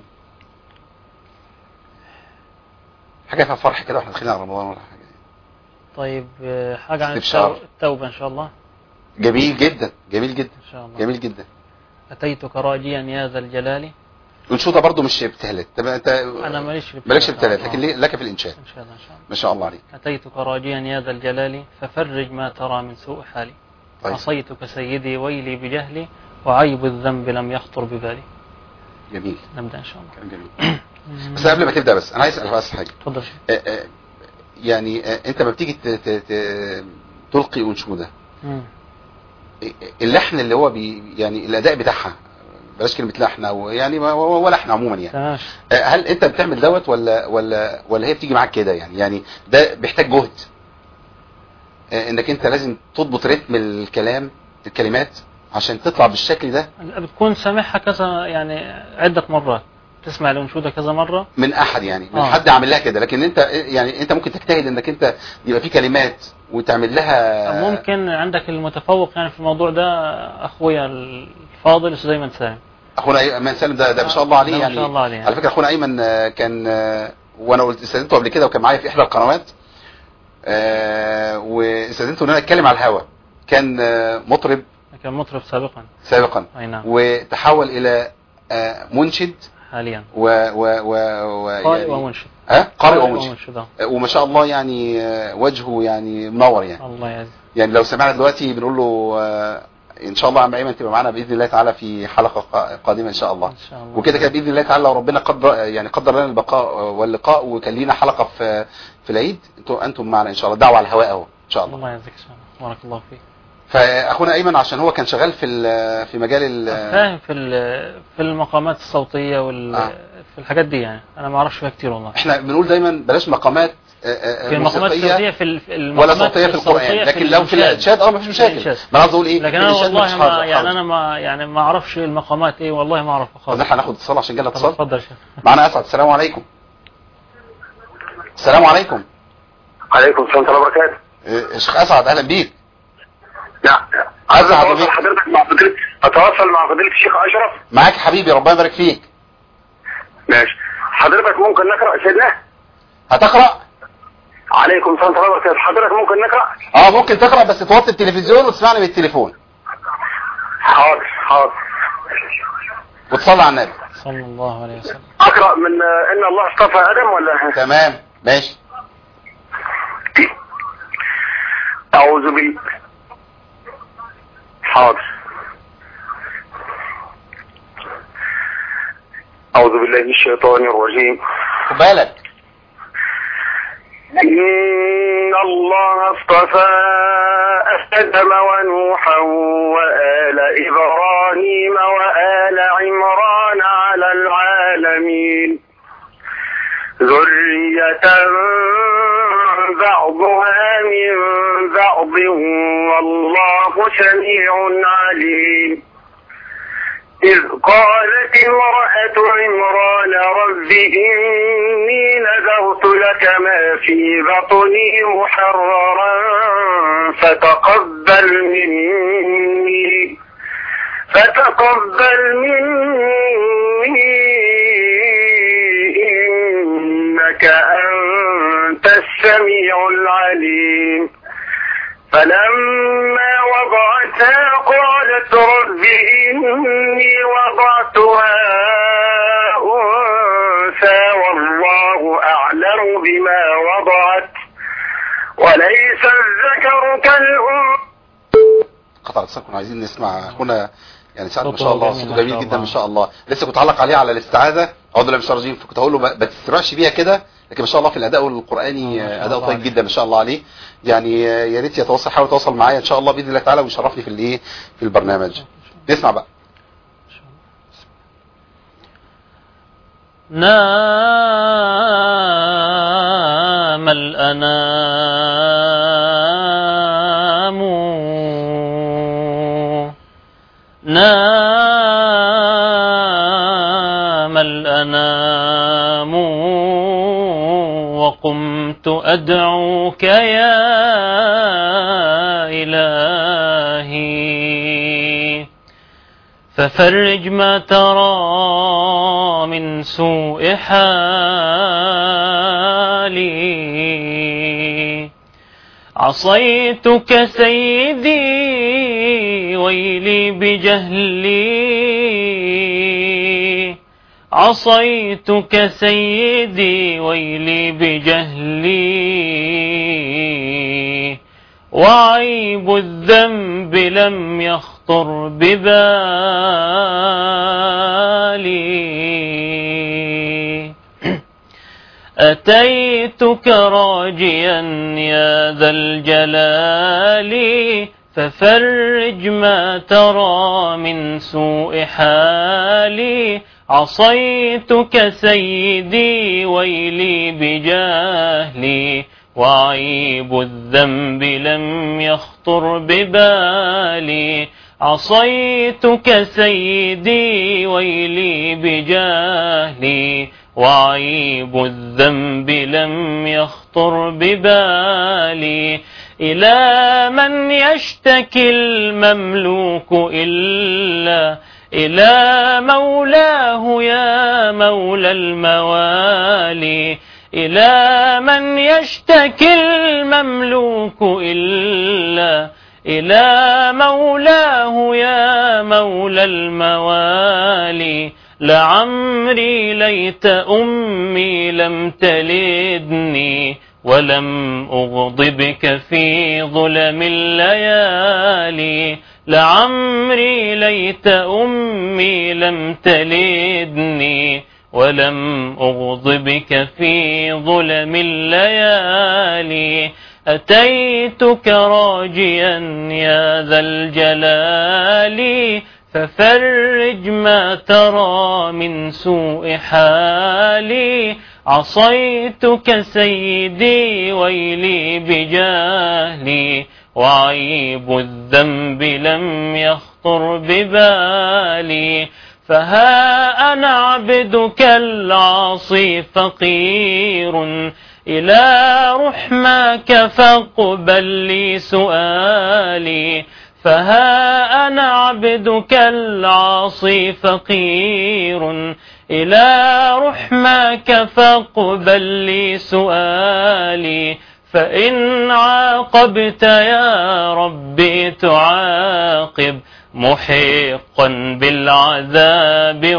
حاجه فيها فرح كده واحنا داخلين على رمضان ولا حاجه طيب آه، حاجة عن استبشار. التو- التوبة إن شاء الله جميل جدا جميل جدا إن شاء الله جميل جدا أتيتك راجيا يا ذا الجلال الانشوده برضو مش ابتهالات طب انت أنا ماليش في مالكش الابتهالات. ابتهالات لكن آه. ليه- لك في الانشاد إن شاء الله إن شاء الله ما شاء الله عليك أتيتك راجيا يا ذا الجلال ففرج ما ترى من سوء حالي طيب عصيتك سيدي ويلي بجهلي وعيب الذنب لم يخطر ببالي جميل نبدأ إن شاء الله كلام جميل بس قبل ما تبدا بس انا عايز اسال بس حاجه تفضل شيخ آه، آه، يعني آه، انت ما بتيجي ت- ت- ت- تلقي انشوده مم. اللحن اللي هو بي يعني الاداء بتاعها بلاش كلمه لحن او يعني ما- هو هو لحن عموما يعني تمام آه، هل انت بتعمل دوت ولا ولا ولا هي بتيجي معاك كده يعني يعني ده بيحتاج جهد آه، انك انت لازم تضبط رتم الكلام الكلمات عشان تطلع بالشكل ده بتكون سامعها كذا يعني عدة مرات تسمع الأنشودة كذا مرة من احد يعني من آه. حد عامل لها كده لكن انت يعني انت ممكن تجتهد انك انت يبقى في كلمات وتعمل لها ممكن عندك المتفوق يعني في الموضوع ده أخويا الفاضل الأستاذ أيمن سالم اخونا ايمن سالم ده ده ما شاء الله عليه ده ما يعني شاء الله عليه. على فكره اخونا ايمن آه، كان آه، وانا قلت استاذنته قبل كده وكان معايا في احدى القنوات آه، واستاذنته ان انا اتكلم على الهوا كان آه، مطرب كان مطرب سابقا سابقا أي نعم وتحول الى آه، منشد حاليا و و و, و قارئ يعني ومنشد ها قارئ ومنشد ومنشد آه. آه، وما شاء الله يعني آه، وجهه يعني منور يعني الله يعز يعني لو سمعنا دلوقتي بنقول له آه، ان شاء الله يا عم ايمن تبقى معانا باذن الله تعالى في حلقه قا- قادمه ان شاء الله إن شاء الله وكده كده باذن الله تعالى لو ربنا قدر يعني قدر لنا البقاء واللقاء وكان لينا حلقه في في العيد انتم انتم معنا ان شاء الله دعوه على الهواء اهو ان شاء الله الله يعزك إن شاء الله بارك الله فيك فاخونا ايمن عشان هو كان شغال في ال- في مجال ال- فاهم في ال- في المقامات الصوتية وال آه. في الحاجات دي يعني أنا ما أعرفش فيها كتير والله احنا بنقول دايما بلاش مقامات آه، آه، في المقامات موسيقية الصوتية في ال- في ولا المقامات صوتيه في القران الصوتية لكن لو في الإنشاد. الانشاد اه ما فيش مشاكل الإنشاد. ما انا عاوز اقول ايه لكن في انا الإنشاد والله مفيش ما حرج- يعني حرج. انا ما يعني ما اعرفش المقامات ايه والله ما اعرف طب خالص احنا هناخد اتصال عشان جالنا طب اتصال اتفضل يا شيخ معانا اسعد السلام عليكم السلام عليكم عليكم السلام ورحمة الله وبركاته. آه، شيخ اسعد اهلا بيك نعم عايز أتواصل حضرتك حضرتك مع فضيلة أتواصل مع فضيلة الشيخ أشرف معاك حبيبي ربنا يبارك فيك ماشي حضرتك ممكن نقرأ سيدنا هتقرا عليكم السلام ورحمة الله وبركاته حضرتك ممكن نقرأ اه ممكن تقرا بس توطي التلفزيون وتسمعني من التليفون حاضر حاضر وتصلي على النبي صلى الله عليه وسلم أقرأ من آه، إن الله اصطفى آدم ولا تمام ماشي أعوذ بال حاضر أعوذ بالله من الشيطان الرجيم خد بالك إن الله اصطفى آدم ونوحا وآل إبراهيم وآل عمران على العالمين ذرية بعضها من بعض والله سميع عليم إذ قالت امرأة عمران رب إني نذرت لك ما في بطني محررا فتقبل مني فتقبل مني إنك أنت السميع العليم فلما وضعتها قالت رب إني وضعتها أنثى والله أعلم بما وضعت وليس الذكر كالأنثى قطع الاتصال كنا عايزين نسمع اخونا يعني سعد ما صوته شاء الله جميل صوته ما جميل شاء جدا ما الله. شاء الله لسه كنت علق عليه على الاستعاذه اعوذ بالله من الشيطان الرجيم فكنت هقول له ما ما تسرعش بيها كده لكن ما شاء الله في الاداء القراني ما شاء اداء الله طيب عليه. جدا ما شاء الله عليه يعني يا ريت يتواصل حاول يتواصل معايا ان شاء الله باذن الله تعالى ويشرفني في الايه في البرنامج نسمع بقى نام الأنام نام الأنام وقمت أدعوك يا إلهي ففرج ما ترى من سوء حالي عصيتك سيدي ويلي بجهلي عصيتك سيدي ويلي بجهلي وعيب الذنب لم يخطر ببالي أتيتك راجيا يا ذا الجلال ففرج ما ترى من سوء حالي عصيتك سيدي ويلي بجهلي وعيب الذنب لم يخطر ببالي عصيتك سيدي ويلي بجهلي وعيب الذنب لم يخطر ببالي إلى من يشتكي المملوك إلا إلى مولاه يا مولى الموالي إلى من يشتكي المملوك إلا إلى مولاه يا مولى الموالي لعمري ليت أمي لم تلدني ولم أغضبك في ظلم الليالي لعمري ليت أمي لم تلدني ولم أغضبك في ظلم الليالي أتيتك راجيا يا ذا الجلال ففرج ما ترى من سوء حالي عصيتك سيدي ويلي بجهلي وعيب الذنب لم يخطر ببالي فها أنا عبدك العاصي فقير إلى رحمك فاقبل لي سؤالي فها أنا عبدك العاصي فقير إلى رحمك فاقبل لي سؤالي فإن عاقبت يا ربي تعاقب محقا بالعذاب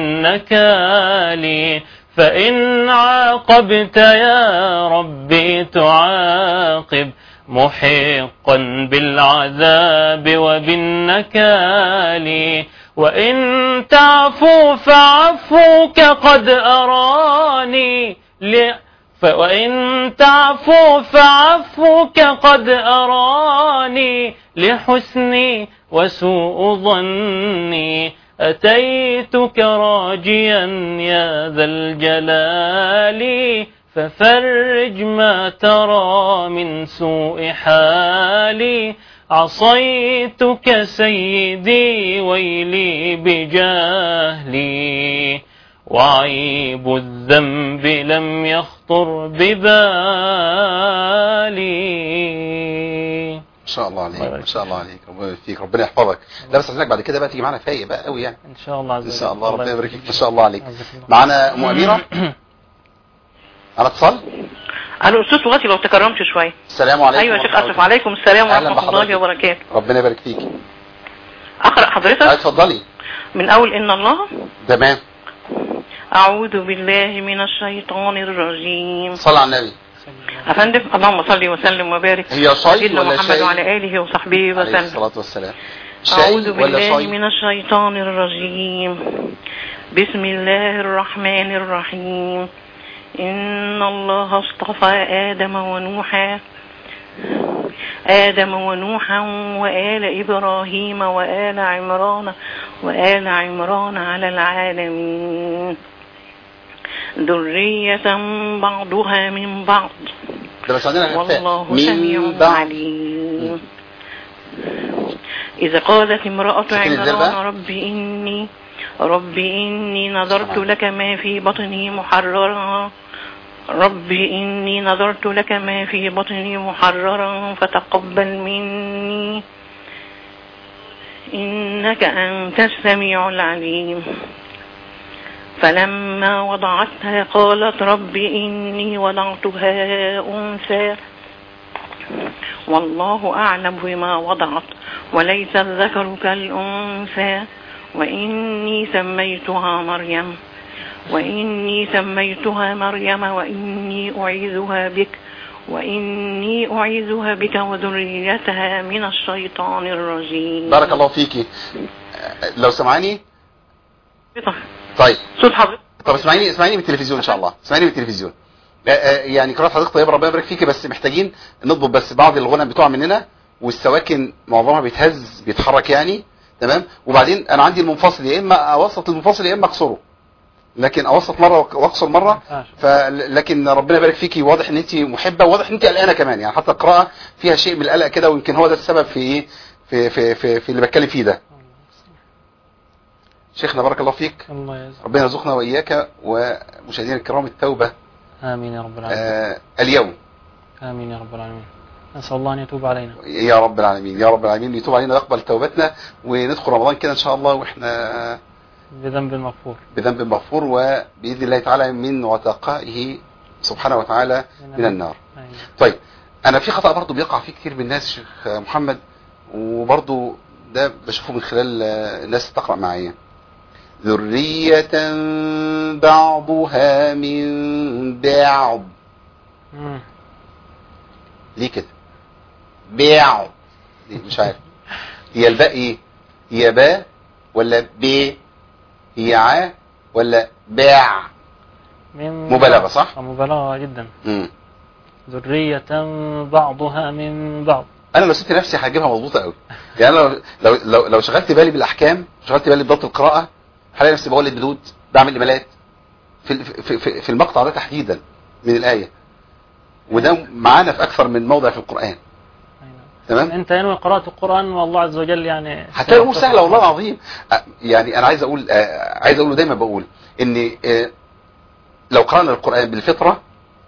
وبالنكال فإن عاقبت يا ربي تعاقب محقا بالعذاب وبالنكال وإن تعفو فعفوك قد أراني ل... ف... وإن تعفو فعفوك قد أراني لحسني وسوء ظني أتيتك راجيا يا ذا الجلال ففرج ما ترى من سوء حالي عصيتك سيدي ويلي بجهلي وعيب الذنب لم يخطر ببالي ما شاء الله عليك الله يبارك ما شاء الله عليك ربنا يبارك فيك ربنا يحفظك لا بس عايزك بعد كده بقى تيجي معانا فايق بقى قوي يعني إن شاء الله عز ان وجل شاء الله ربنا يبارك فيك ما فيك. شاء الله عليك عزك الله. معانا ام اميره على اتصال الو استاذ لغتي لو تكرمت شويه السلام عليكم ايوه يا شيخ ورحمة اسف الله. عليكم السلام أهلا ورحمه بحضرتك. الله وبركاته ربنا يبارك فيك اقرا آه، حضرتك اتفضلي من اول ان الله تمام اعوذ بالله من الشيطان الرجيم صلى على النبي افندم اللهم صل وسلم وبارك هي شاي سيدنا ولا محمد شاي وعلى اله وصحبه عليه وسلم الصلاه والسلام أعوذ شاي ولا بالله شاي من الشيطان الرجيم بسم الله الرحمن الرحيم إن الله اصطفى آدم ونوحا آدم ونوحا وآل إبراهيم وآل عمران وآل عمران على العالمين ذرية بعضها من بعض ده بس عندنا الفاء. والله من سميع بعد عليم إذا قالت امرأة ساكن الزر عمران بقى؟ رب إني رب إني نظرت لك ما في بطني محررا رب إني نظرت لك ما في بطني محررا فتقبل مني إنك أنت السميع العليم فلما وضعتها قالت رب إني وضعتها أنثى والله أعلم بما وضعت وليس الذكر كالأنثى وإني سميتها مريم وإني سميتها مريم وإني أعيذها بك وإني أعيذها بك وذريتها من الشيطان الرجيم بارك الله فيكي آه، لو سمعاني طيب صوت حضرتك طب اسمعيني اسمعيني من التلفزيون ان شاء الله اسمعيني من التلفزيون آه، آه، يعني قراءة حضرتك طيبة ربنا يبارك فيكي بس محتاجين نضبط بس بعض الغنى بتوع مننا والسواكن معظمها بيتهز بيتحرك يعني تمام وبعدين انا عندي المنفصل يا اما اوسط المنفصل يا اما اكسره لكن اوسط مره وأك- واقصر مره ف لكن ربنا يبارك فيكي واضح ان انت محبه وواضح ان انت قلقانه كمان يعني حتى القراءه فيها شيء من القلق كده ويمكن هو ده السبب في ايه في في في, في اللي بتكلم فيه ده شيخنا بارك الله فيك الله يجزاك ربنا يرزقنا واياك ومشاهدينا الكرام التوبه آمين يا رب العالمين آه اليوم آمين يا رب العالمين نسأل الله أن يتوب علينا يا رب العالمين يا رب العالمين يتوب علينا ويقبل توبتنا وندخل رمضان كده ان شاء الله واحنا بذنب مغفور بذنب مغفور وباذن الله تعالى من عتقائه سبحانه وتعالى من النار آمين. طيب انا في خطا برضو بيقع فيه كتير من الناس شيخ محمد وبرضو ده بشوفه من خلال آه، الناس تقرا معايا ذرية بعضها من بعض مم. ليه كده بعض ليه؟ مش عارف هي الباء ايه هي باء ولا ب هي ع ولا باع من مبالغة، صح؟ مبالغة جدا مم. ذرية بعضها من بعض انا لو سبت نفسي هجيبها مضبوطه قوي يعني أنا لو لو لو, لو شغلت بالي بالاحكام شغلت بالي بضبط القراءه هلاقي نفسي بقول البدود بعمل ايميلات في في في, في المقطع ده تحديدا من الايه وده معانا في اكثر من موضع في القران أيوة. تمام أنت ينوي قراءة القرآن والله عز وجل يعني هتلاقي الامور سهله والله العظيم أه، يعني انا عايز اقول أه، عايز اقوله دايما بقول ان أه، لو قرانا القران بالفطره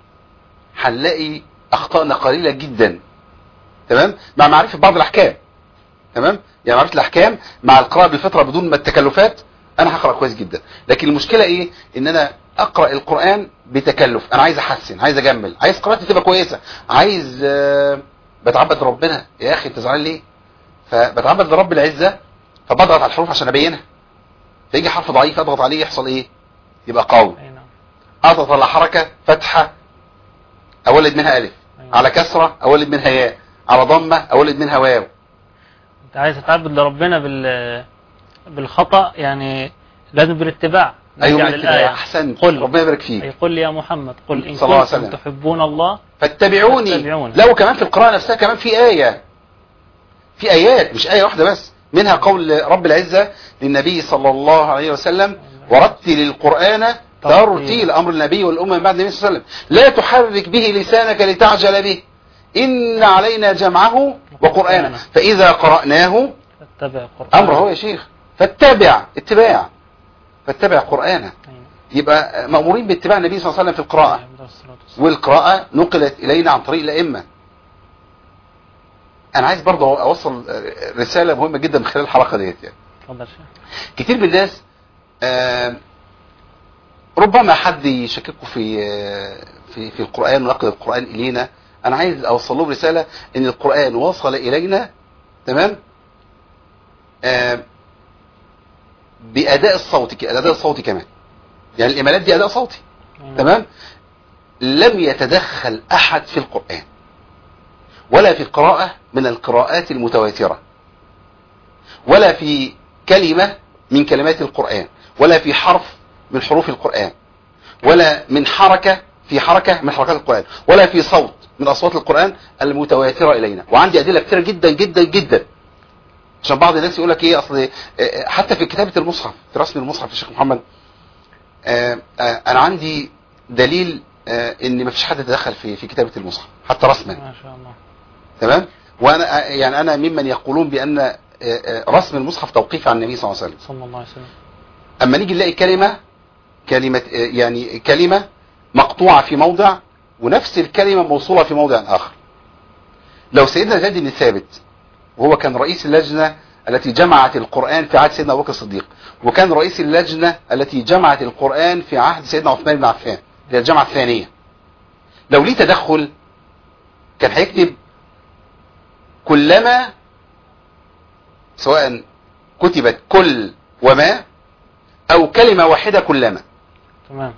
هنلاقي اخطائنا قليله جدا تمام مع معرفه بعض الاحكام تمام يعني معرفه الاحكام مع القراءه بالفطره بدون ما التكلفات انا هقرا كويس جدا لكن المشكله ايه ان انا اقرا القران بتكلف انا عايز احسن عايز اجمل عايز قراءتي تبقى كويسه عايز أه بتعبد ربنا يا اخي انت زعلان ليه فبتعبد لرب العزه فبضغط على الحروف عشان ابينها فيجي حرف ضعيف اضغط عليه يحصل ايه يبقى قوي أي نعم. اضغط على حركه فتحه اولد منها الف أيوة. على كسره اولد منها ياء على ضمه اولد منها واو أنت عايز تتعبد لربنا بال بالخطأ يعني لازم بالاتباع ايوه نرجع من للآية. الاتباع احسنت قل ربنا يبارك فيك أي قل يا محمد قل إن صلى الله عليه كنتم وسلم. تحبون الله فاتبعوني فاتبعوني. لا وكمان في القراءة نفسها كمان في آية في آيات مش آية واحدة بس منها قول رب العزة للنبي صلى الله عليه وسلم ورتل القرآن ترتيل أمر النبي والأمة من بعد النبي صلى الله عليه وسلم لا تحرك به لسانك لتعجل به إن علينا جمعه وقرآنه فإذا قرأناه فاتبع القرآن أمر هو يا شيخ فاتبع اتباع فاتبع قرآنه أيوة. يبقى مأمورين باتباع النبي صلى الله عليه وسلم في القراءة عليه الصلاة والسلام. والقراءة نقلت إلينا عن طريق الأئمة أنا عايز برضه أوصل رسالة مهمة جدا من خلال الحلقة ديت يعني. اتفضل شيخ كتير من الناس آه، ربما حد يشككوا في آه، في في القرآن ونقل القرآن إلينا أنا عايز أوصل لهم رسالة إن القرآن وصل إلينا تمام آه، بأداء الصوتي ك- الأداء الصوتي كمان يعني الإيمانات دي أداء صوتي أيوة. تمام لم يتدخل احد في القرآن ولا في قراءة من القراءات المتواترة ولا في كلمة من كلمات القرآن ولا في حرف من حروف القرآن ولا من حركة في حركة من حركات القرآن ولا في صوت من أصوات القرآن المتواترة إلينا وعندي أدلة كثيرة جدا جدا جدا عشان بعض الناس يقول لك ايه اصل آه، حتى في كتابة المصحف في رسم المصحف يا شيخ محمد آه، آه، انا عندي دليل آه، ان مفيش حد تدخل في في كتابة المصحف حتى رسما ما شاء الله تمام وانا آه، يعني انا ممن يقولون بان آه، آه، رسم المصحف توقيف عن النبي صلى الله عليه وسلم صلى الله عليه وسلم اما نيجي نلاقي كلمة كلمة آه، يعني كلمة مقطوعة في موضع ونفس الكلمة موصولة في موضع اخر لو سيدنا زيد بن ثابت وهو كان رئيس اللجنة التي جمعت القرآن في عهد سيدنا أبو بكر الصديق وكان رئيس اللجنة التي جمعت القرآن في عهد سيدنا عثمان بن عفان اللي هي الجامعة الثانية لو ليه تدخل كان هيكتب كلما سواء كتبت كل وما أو كلمة واحدة كلما تمام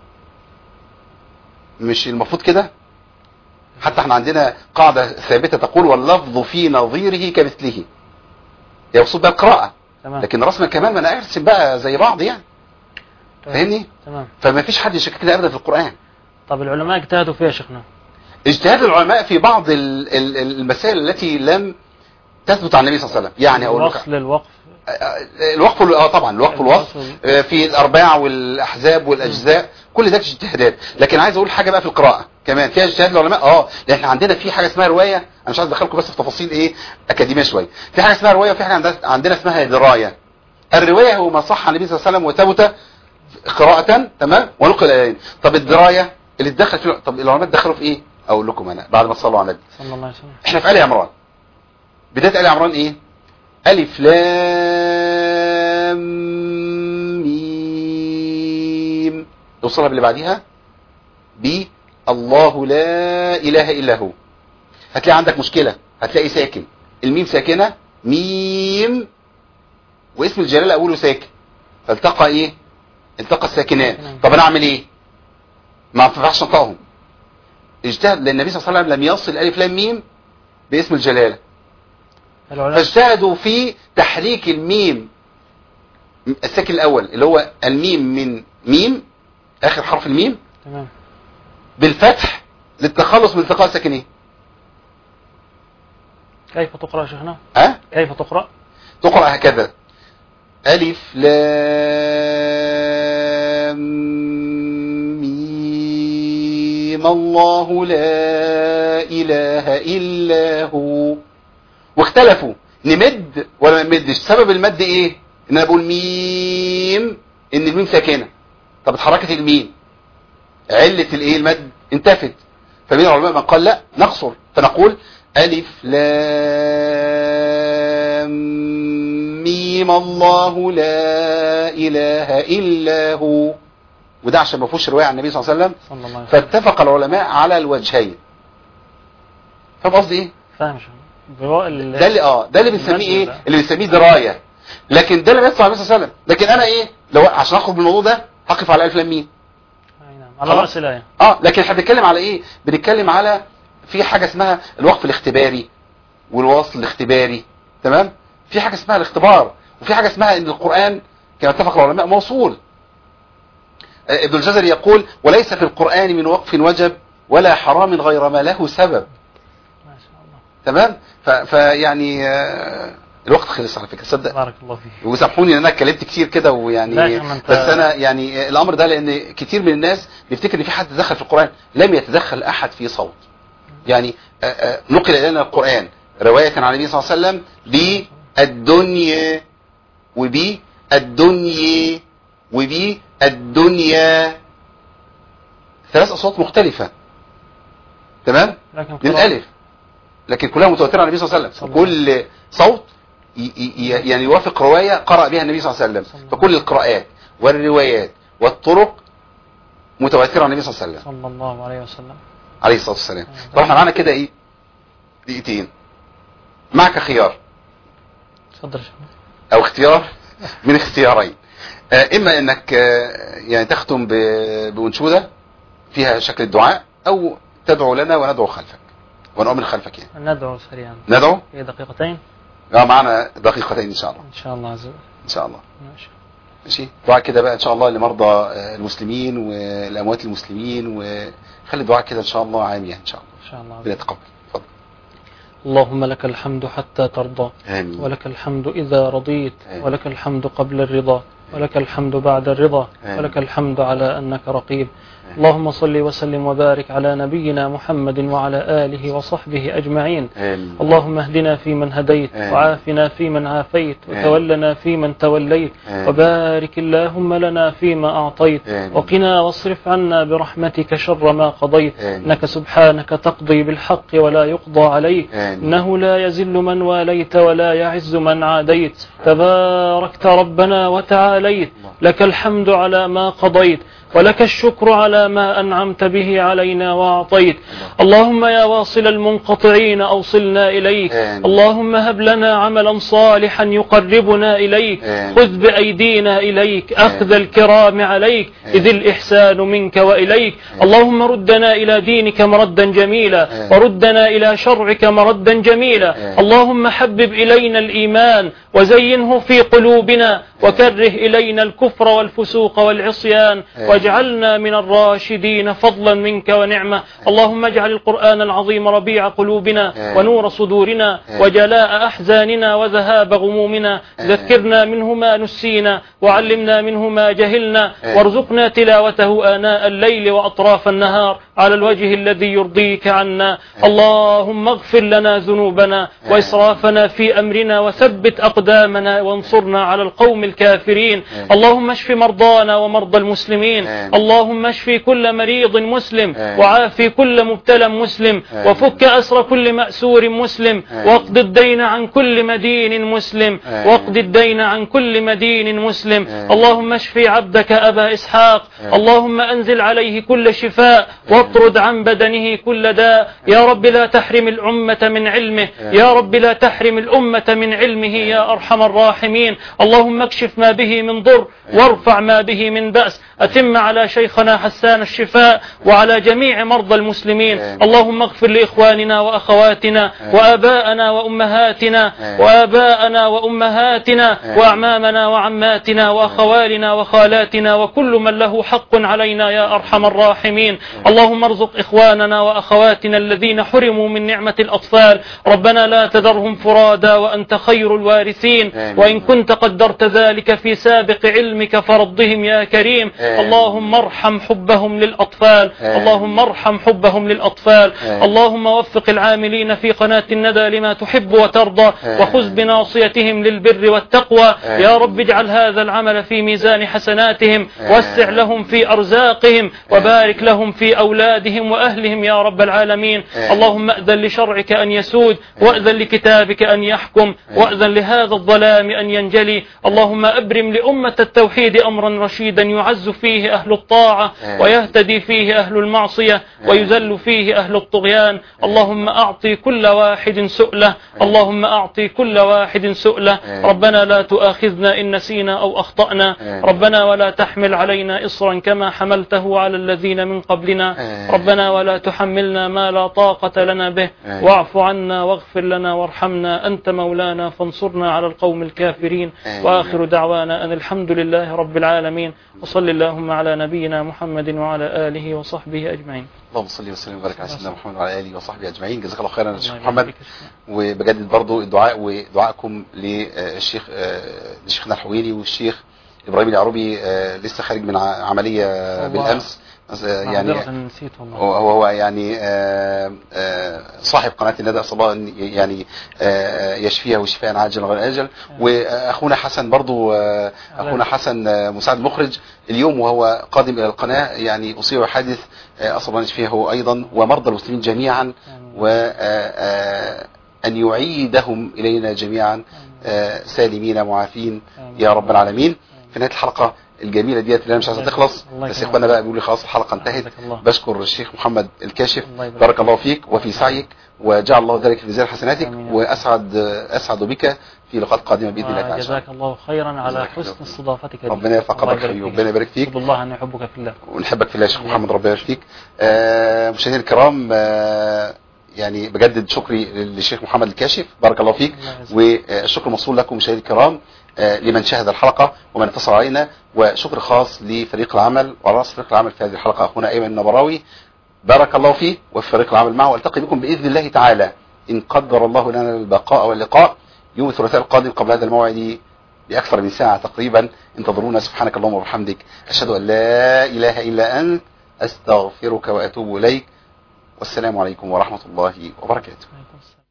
مش المفروض كده حتى احنا عندنا قاعدة ثابتة تقول واللفظ في نظيره كمثله يقصد بقى القراءة تمام لكن رسما كمان ما انا ارسم بقى زي بعض يعني فاهمني تمام فما فيش حد يشككنا ابدا في القرآن طب العلماء اجتهدوا فيها يا شيخنا اجتهاد العلماء في بعض ال- ال- المسائل التي لم تثبت عن النبي صلى الله عليه وسلم يعني اقول لك الوصل الوقف الوقف اه طبعا الوقف والوصف الوصف. آه، في الارباع والاحزاب والاجزاء كل ده اجتهادات لكن عايز اقول حاجه بقى في القراءه كمان فيها اجتهاد العلماء اه لان احنا عندنا في حاجه اسمها روايه انا مش عايز ادخلكم بس في تفاصيل ايه اكاديميه شويه في حاجه اسمها روايه وفي حاجه عندنا- عندنا اسمها درايه الروايه هو ما صح عن النبي صلى الله عليه وسلم وثبت قراءه تمام ونقل الينا طب الدرايه اللي اتدخل فيه طب العلماء اتدخلوا في ايه اقول لكم انا بعد ما تصلوا على النبي صلى الله عليه وسلم احنا في آل عمران بداية آل عمران ايه ألف لام ميم توصلها باللي بعديها ب الله لا إله إلا هو هتلاقي عندك مشكلة هتلاقي ساكن الميم ساكنة ميم واسم الجلالة أوله ساكن فالتقى ايه التقى الساكنان طب انا اعمل ايه ما ينفعش انطقهم اجتهد لان النبي صلى الله عليه وسلم لم يصل الف لام ميم باسم الجلاله العلماء فاجتهدوا في تحريك الميم الساكن الاول اللي هو الميم من ميم اخر حرف الميم تمام بالفتح للتخلص من التقاء الساكنين كيف تقرأ يا شيخنا ها كيف تقرأ تقرأ هكذا ألف لام ميم الله لا إله إلا هو واختلفوا نمد ولا ما نمدش سبب المد ايه ان انا بقول ميم ان الميم ساكنه طب اتحركت الميم علة الايه المد انتفت فمن العلماء من قال لا نقصر فنقول ألف لام ميم الله لا إله إلا هو وده عشان ما فيهوش رواية عن النبي صلى الله عليه وسلم صلى الله عليه وسلم فاتفق العلماء على الوجهين فاهم قصدي ايه؟ فاهم يا شيخنا برواء ال- ده اللي اه ده اللي بنسميه ايه؟ ده. اللي بنسميه درايه لكن ده اللي بيحصل على النبي صلى الله عليه وسلم لكن انا ايه؟ لو عشان اخرج من الموضوع ده هقف على الف لام ميم أي نعم. على خلاص. رأس الآية اه لكن احنا بنتكلم على ايه بنتكلم على في حاجه اسمها الوقف الاختباري والوصل الاختباري تمام في حاجه اسمها الاختبار وفي حاجة اسمها ان القرآن كما اتفق العلماء موصول آه، ابن الجزري يقول وليس في القرآن من وقف وجب ولا حرام غير ما له سبب ما شاء الله تمام ف- فيعني آه، الوقت خلص على فكرة صدق بارك الله فيك وسامحوني ان انا اتكلمت كتير كده ويعني لا يا شيخ، ما أنت- بس انا يعني الامر ده لان كتير من الناس بيفتكر ان في حد دخل في القران لم يتدخل احد في صوت يعني آه، آه، نقل الينا القران روايه عن النبي صلى الله عليه وسلم بالدنيا وبالدنيا وبالدنيا ثلاث اصوات مختلفه تمام لكن من قراءة- الالف لكن كلها متواتره عن النبي صلى الله عليه صلى وسلم الله كل صوت ي- ي- يعني يوافق روايه قرأ بها النبي صلى الله عليه صلى وسلم الله فكل القراءات والروايات والطرق متواتره عن النبي صلى الله عليه وسلم صلى الله عليه وسلم عليه الصلاه والسلام طبعا احنا معانا كده ايه دقيقتين معك خيار تفضل يا شيخ او اختيار من اختيارين آه، اما انك آه، يعني تختم ب- بانشوده فيها شكل الدعاء او تدعو لنا وندعو خلفك ونؤمن خلفك يعني ندعو سريعا ندعو في دقيقتين اه معنا دقيقتين ان شاء الله ان شاء الله عز وجل ان شاء الله ماشي ماشي دعاء كده بقى ان شاء الله لمرضى آه، المسلمين والاموات المسلمين وخلي الدعاء كده ان شاء الله عام يعني ان شاء الله ان شاء الله عز ربنا وجل. يتقبل اتفضل اللهم لك الحمد حتى ترضى امين ولك الحمد إذا رضيت آمين. ولك الحمد قبل الرضا ولك الحمد بعد الرضا آمين. ولك الحمد على أنك رقيب اللهم صل وسلم وبارك على نبينا محمد وعلى آله وصحبه أجمعين امين اللهم اهدنا فيمن هديت آمين. وعافنا فيمن عافيت آمين. وتولنا فيمن توليت آمين. وبارك اللهم لنا فيما أعطيت آمين. وقنا واصرف عنا برحمتك شر ما قضيت آمين. إنك سبحانك تقضي بالحق ولا يقضى عليك آمين. إنه لا يزل من واليت ولا يعز من عاديت تباركت ربنا وتعاليت لك الحمد على ما قضيت ولك الشكر على ما أنعمت به علينا وأعطيت اللهم يا واصل المنقطعين أوصلنا إليك آمين. اللهم هب لنا عملا صالحا يقربنا إليك آمين. خذ بأيدينا إليك أخذ آمين. الكرام عليك إذ الإحسان منك وإليك اللهم ردنا إلى دينك مردا جميلا آمين. وردنا إلى شرعك مردا جميلا آمين. اللهم حبب إلينا الإيمان وزينه في قلوبنا وكره إلينا الكفر والفسوق والعصيان آمين. واجعلنا من الراشدين فضلا منك ونعمة اللهم اجعل القرآن العظيم ربيع قلوبنا آمين. ونور صدورنا آمين. وجلاء أحزاننا وذهاب غمومنا آمين. ذكرنا منه ما نسينا وعلمنا منه ما جهلنا آمين. وارزقنا تلاوته آناء الليل وأطراف النهار على الوجه الذي يرضيك عنا اللهم اغفر لنا ذنوبنا وإسرافنا في أمرنا وثبت أقدامنا وانصرنا على القوم الكافرين آمين. اللهم اشف مرضانا ومرضى المسلمين آمين. اللهم اشف كل مريض مسلم آمين. وعافي كل مبتلى مسلم آمين. وفك أسر كل مأسور مسلم آمين. واقض الدين عن كل مدين مسلم آمين. واقض الدين عن كل مدين مسلم آمين. اللهم اشف عبدك أبا إسحاق آمين. اللهم أنزل عليه كل شفاء واطرد عن بدنه كل داء يا رب لا تحرم الأمة من علمه آمين. يا رب لا تحرم الأمة من علمه يا أرحم الراحمين اللهم اكشف ما به من ضر وارفع ما به من بأس أتم على شيخنا حسان الشفاء وعلى جميع مرضى المسلمين آمين. اللهم اغفر لإخواننا وأخواتنا آمين. وآباءنا وأمهاتنا آمين. وآباءنا وأمهاتنا آمين. وأعمامنا وعماتنا وأخوالنا وخالاتنا وكل من له حق علينا يا أرحم الراحمين اللهم ارزق إخواننا وأخواتنا الذين حرموا من نعمة الأطفال ربنا لا تذرهم فرادا وأنت خير الوارثين آمين. وإن كنت قدرت ذلك في سابق علمك فرضهم يا كريم آمين. اللهم ارحم حبهم للأطفال آمين. اللهم ارحم حبهم للأطفال آمين. اللهم وفق العاملين في قناة الندى لما تحب وترضى آمين. وخذ بناصيتهم للبر والتقوى آمين. يا رب اجعل هذا العمل في ميزان حسناتهم آمين. وسع لهم في أرزاقهم وبارك لهم في أولادهم وأهلهم يا رب العالمين آمين. اللهم أذن لشرعك أن يسود وأذن لكتابك أن يحكم وأذن لهذا الظلام أن ينجلي اللهم أبرم لأمة التوحيد أمرا رشيدا يعز فيه أهل الطاعة آمين. ويهتدي فيه أهل المعصية ويذل فيه أهل الطغيان اللهم أعطي كل واحد سؤله اللهم أعطي كل واحد سؤله آمين. ربنا لا تؤاخذنا إن نسينا أو أخطأنا آمين. ربنا ولا تحمل علينا إصرا كما حملته على الذين من قبلنا آه. ربنا ولا تحملنا ما لا طاقة لنا به آه. واعف عنا واغفر لنا وارحمنا أنت مولانا فانصرنا على القوم الكافرين آمين. وآخر دعوانا أن الحمد لله رب العالمين وصل اللهم على نبينا محمد وعلى آله وصحبه أجمعين اللهم صل وسلم وبارك على سيدنا محمد وعلى اله وصحبه اجمعين جزاك الله خيرا يا شيخ الله محمد يبارك فيك. وبجدد برضو الدعاء ودعائكم للشيخ آه، لشيخنا الحويني والشيخ ابراهيم اليعربي آه، لسه خارج من ع- عمليه والله. بالامس آه، يعني معذرة نسيت والله هو هو هو يعني آه، آه، صاحب قناه الندى اسال الله ان يعني آه، يشفيها شفاء عاجلا غير اجل واخونا حسن برضو آه، اخونا حسن آه، مساعد مخرج اليوم وهو قادم الى القناه يعني اصيب حادث آه، اسال الله ان يشفيه هو ايضا ومرضى المسلمين جميعا و آه، ان يعيدهم الينا جميعا آه، سالمين معافين يا رب العالمين في نهايه الحلقه الجميله ديت اللي انا مش عايزها تخلص الله بس يكرمك. اخوانا بقى بيقولوا لي خلاص الحلقه انتهت جزاك الله. بشكر الشيخ محمد الكاشف الله يبارك بارك الله فيك وفي سعيك وجعل الله ذلك في ميزان حسناتك آمين يا رب. واسعد اسعد بك في لقاءات قادمه باذن الله تعالى جزاك الله خيرا على جزاك الله حسن خير. استضافتك لي. ربنا يرفع الله قدرك يبارك حبيبي فيك. ربنا يبارك فيك أسأل الله أن يحبك في الله ونحبك في الله يا شيخ محمد ربنا يبارك فيك آه، مشاهدينا الكرام آه، يعني بجدد شكري للشيخ محمد الكاشف بارك الله فيك الله يجزاك. والشكر موصول لكم مشاهدينا الكرام آه، لمن شاهد الحلقة ومن اتصل علينا وشكر خاص لفريق العمل ورأس فريق العمل في هذه الحلقة أخونا أيمن النبراوي بارك الله فيه وفي فريق العمل معه والتقي بكم بإذن الله تعالى إن قدر الله لنا البقاء واللقاء يوم الثلاثاء القادم قبل هذا الموعد بأكثر من ساعة تقريبا انتظرونا سبحانك اللهم وبحمدك أشهد أن لا إله إلا أنت أستغفرك وأتوب إليك والسلام عليكم ورحمة الله وبركاته عليكم السلام.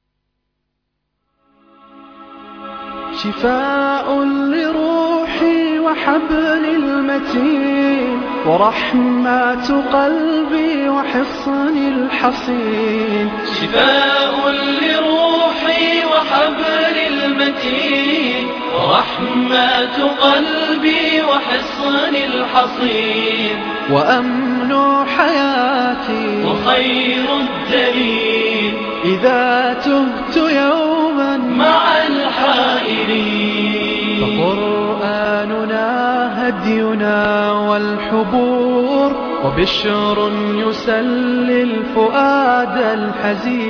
شفاء لروحي وحبل المتين ورحمة قلبي وحصن الحصين شفاء لروحي وحبل المتين ورحمة قلبي وحصن الحصين وأمن حياتي وخير الدليل إذا تهت يوما مع الحائرين فقرآننا هدينا والحبور وبشر يسلي الفؤاد الحزين